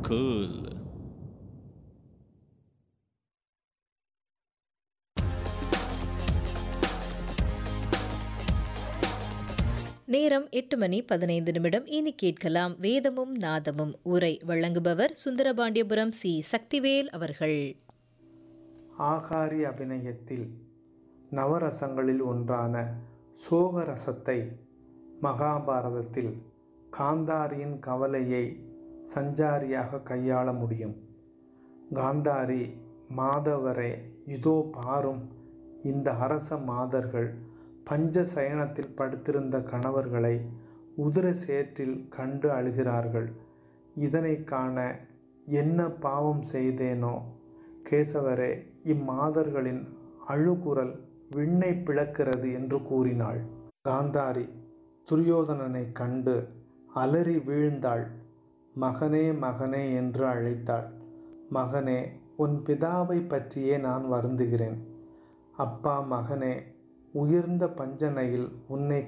cool. நேரம் எட்டு மணி பதினைந்து நிமிடம் இனி கேட்கலாம் வேதமும் நாதமும் உரை வழங்குபவர் சுந்தரபாண்டியபுரம் சி சக்திவேல் அவர்கள் ஆகாரி அபிநயத்தில் நவரசங்களில் ஒன்றான சோகரசத்தை மகாபாரதத்தில் காந்தாரியின் கவலையை சஞ்சாரியாக கையாள முடியும் காந்தாரி மாதவரே இதோ பாரும் இந்த அரச மாதர்கள் பஞ்ச சயனத்தில் படுத்திருந்த கணவர்களை உதிர சேற்றில் கண்டு அழுகிறார்கள் இதனை காண என்ன பாவம் செய்தேனோ கேசவரே இம்மாதர்களின் அழுகுரல் விண்ணை பிளக்கிறது என்று கூறினாள் காந்தாரி துரியோதனனை கண்டு அலறி வீழ்ந்தாள் மகனே மகனே என்று அழைத்தாள் மகனே உன் பிதாவை பற்றியே நான் வருந்துகிறேன் அப்பா மகனே உயர்ந்த பஞ்சனையில் உன்னை